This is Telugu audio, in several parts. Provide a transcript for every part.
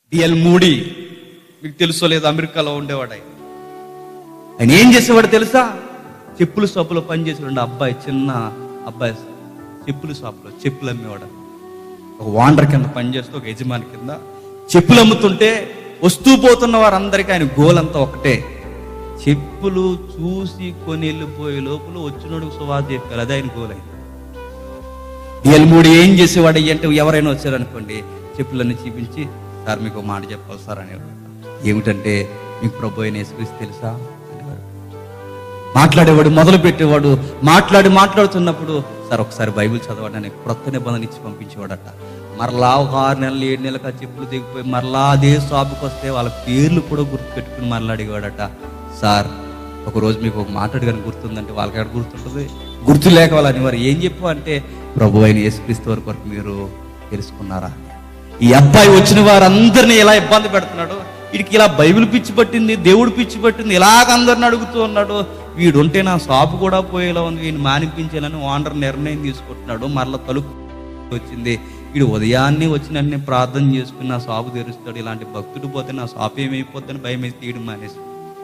డిఎల్ మూడి మీకు తెలుసో లేదు అమెరికాలో ఉండేవాడు ఆయన ఆయన ఏం చేసేవాడు తెలుసా చెప్పుల షాపులో పనిచేసేవాడు అబ్బాయి చిన్న అబ్బాయి చెప్పుల షాపులో చెప్పులు అమ్మేవాడు ఒక వాండర్ కింద పనిచేస్తూ ఒక యజమాని కింద చెప్పులు అమ్ముతుంటే వస్తూ పోతున్న వారందరికీ ఆయన గోల్ అంతా ఒకటే చెప్పులు చూసి కొని వెళ్ళిపోయే లోపల వచ్చినోడికి సువాద చెప్పారు అదే ఆయన గోల్ అయింది మూడు ఏం చేసేవాడు అంటే ఎవరైనా వచ్చారనుకోండి చెప్పులన్నీ చూపించి సార్ మీకు ఒక మాట చెప్పాలి సార్ అనేవాడు ఏమిటంటే మీకు ప్రభు అయిన యేసుక్రీస్తు తెలుసా అనేవాడు మాట్లాడేవాడు మొదలు పెట్టేవాడు మాట్లాడి మాట్లాడుతున్నప్పుడు సార్ ఒకసారి బైబిల్ చదవండి అని క్రొత్త నిబంధన ఇచ్చి పంపించేవాడట మరలా ఒక ఆరు నెలలు ఏడు నెలలకు ఆ చెప్పులు దిగిపోయి మరలా అదే షాపుకి వస్తే వాళ్ళ పేర్లు కూడా గుర్తు పెట్టుకుని మరలా అడిగేవాడట సార్ ఒక రోజు మీకు ఒక మాట అడిగాను గుర్తుందంటే వాళ్ళకి ఎక్కడ గుర్తుంటుంది గుర్తు లేక వాళ్ళని వారు ఏం చెప్పు అంటే ప్రభు అయిన యేసుక్రీస్తు వారి కొరకు మీరు తెలుసుకున్నారా ఈ అబ్బాయి వచ్చిన వారందరినీ ఎలా ఇబ్బంది పెడుతున్నాడు వీడికి ఇలా బైబిల్ పిచ్చి పట్టింది దేవుడు పిచ్చి పట్టింది ఇలాగ అందరిని అడుగుతూ ఉన్నాడు వీడు ఉంటే నా షాపు కూడా పోయేలా ఉంది వీడిని మానిపించాలని ఓనర్ నిర్ణయం తీసుకుంటున్నాడు మరలా తలుపు వచ్చింది వీడు ఉదయాన్నే వచ్చిన వెంటనే ప్రార్థన చేసుకుని నా షాపు తెరుస్తాడు ఇలాంటి భక్తుడు పోతే నా షాప్ ఏమైపోతుందని భయం వేసి తీయడం మానేసి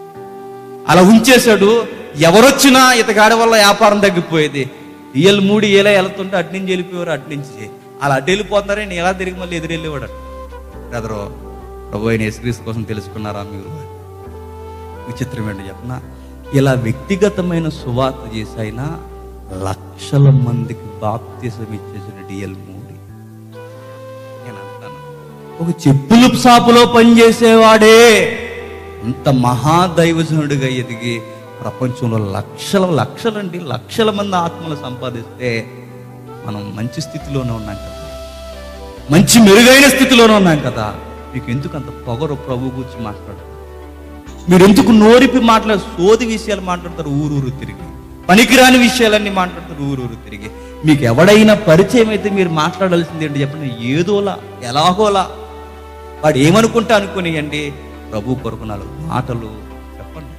అలా ఉంచేశాడు ఎవరొచ్చినా ఇతగాడి వల్ల వ్యాపారం తగ్గిపోయేది ఇయల్ మూడు ఏలా వెళ్తుంటే అటు నుంచి వెళ్ళిపోయారు అటు నుంచి అలా అటు వెళ్ళిపోతున్నారని ఎలా తిరిగి మళ్ళీ ఎదురు వెళ్ళేవాడు బ్రదరు ప్రభు అయిన యేసుక్రీస్తు కోసం తెలుసుకున్నారా మీరు విచిత్రం ఏంటి చెప్పనా ఇలా వ్యక్తిగతమైన సువార్త చేసైనా లక్షల మందికి బాప్తీసం ఇచ్చేసిన డిఎల్ మూడి నేను అంటాను ఒక చెప్పుల షాపులో పనిచేసేవాడే అంత మహాదైవజనుడిగా ఎదిగి ప్రపంచంలో లక్షల లక్షలండి లక్షల మంది ఆత్మలు సంపాదిస్తే మనం మంచి స్థితిలోనే ఉన్నాం కదా మంచి మెరుగైన స్థితిలోనే ఉన్నాం కదా మీకు ఎందుకు అంత పొగరు ప్రభు గురించి మాట్లాడతారు మీరు ఎందుకు నోరిపి మాట్లాడు సోది విషయాలు మాట్లాడతారు ఊరూరు తిరిగి పనికిరాని విషయాలన్నీ మాట్లాడతారు ఊరూరు తిరిగి మీకు ఎవడైనా పరిచయం అయితే మీరు మాట్లాడాల్సింది ఏంటి చెప్పండి ఏదోలా ఎలాగోలా వాడు ఏమనుకుంటే అనుకునియండి ప్రభు కొరకు నాలుగు మాటలు చెప్పండి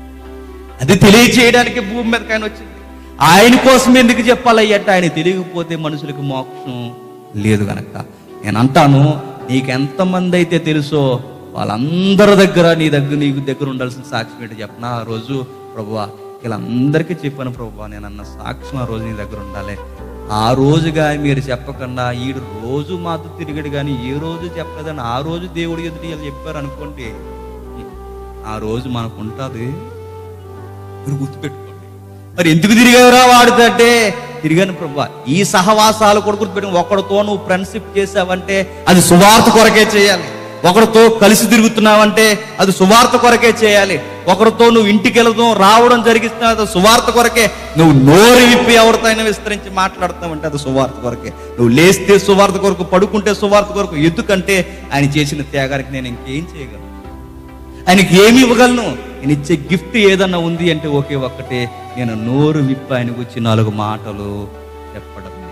అది తెలియచేయడానికి భూమి మీదకి ఆయన వచ్చింది ఆయన కోసం ఎందుకు చెప్పాలయ్యట ఆయన తెలియకపోతే మనుషులకు మోక్షం లేదు గనక నేను అంటాను నీకు ఎంతమంది అయితే తెలుసో వాళ్ళందరి దగ్గర నీ దగ్గర నీకు దగ్గర ఉండాల్సిన సాక్ష్యం ఏంటి చెప్పనా ఆ రోజు ప్రభువా వీళ్ళందరికీ చెప్పాను ప్రభువా నేను అన్న సాక్ష్యం ఆ రోజు నీ దగ్గర ఉండాలి ఆ రోజుగా మీరు చెప్పకుండా ఈడు రోజు మాతో తిరిగాడు కానీ ఏ రోజు చెప్పలేదని ఆ రోజు దేవుడు ఎదుటి వీళ్ళు చెప్పారు అనుకోండి ఆ రోజు మనకు ఉంటుంది మీరు గుర్తుపెట్టుకోండి మరి ఎందుకు తిరిగావురా వాడుతంటే తిరిగాను ప్రభు ఈ సహవాసాలు కూడా గుర్తుపెట్టుకుని ఒకడితో నువ్వు ఫ్రెండ్షిప్ చేసావంటే అది సువార్త కొరకే చేయాలి ఒకరితో కలిసి తిరుగుతున్నావంటే అది సువార్త కొరకే చేయాలి ఒకరితో నువ్వు ఇంటికి వెళదాం రావడం జరిగిస్తున్నా అది సువార్త కొరకే నువ్వు నోరు విప్పి ఎవరితో అయినా విస్తరించి మాట్లాడుతావంటే అది సువార్త కొరకే నువ్వు లేస్తే సువార్త కొరకు పడుకుంటే సువార్త కొరకు ఎందుకంటే ఆయన చేసిన త్యాగానికి నేను ఇంకేం చేయగలను ఆయనకి ఏమి ఇవ్వగలను నేను ఇచ్చే గిఫ్ట్ ఏదన్నా ఉంది అంటే ఒకే ఒక్కటే నేను నోరు విప్పి ఆయన గురించి నాలుగు మాటలు చెప్పడం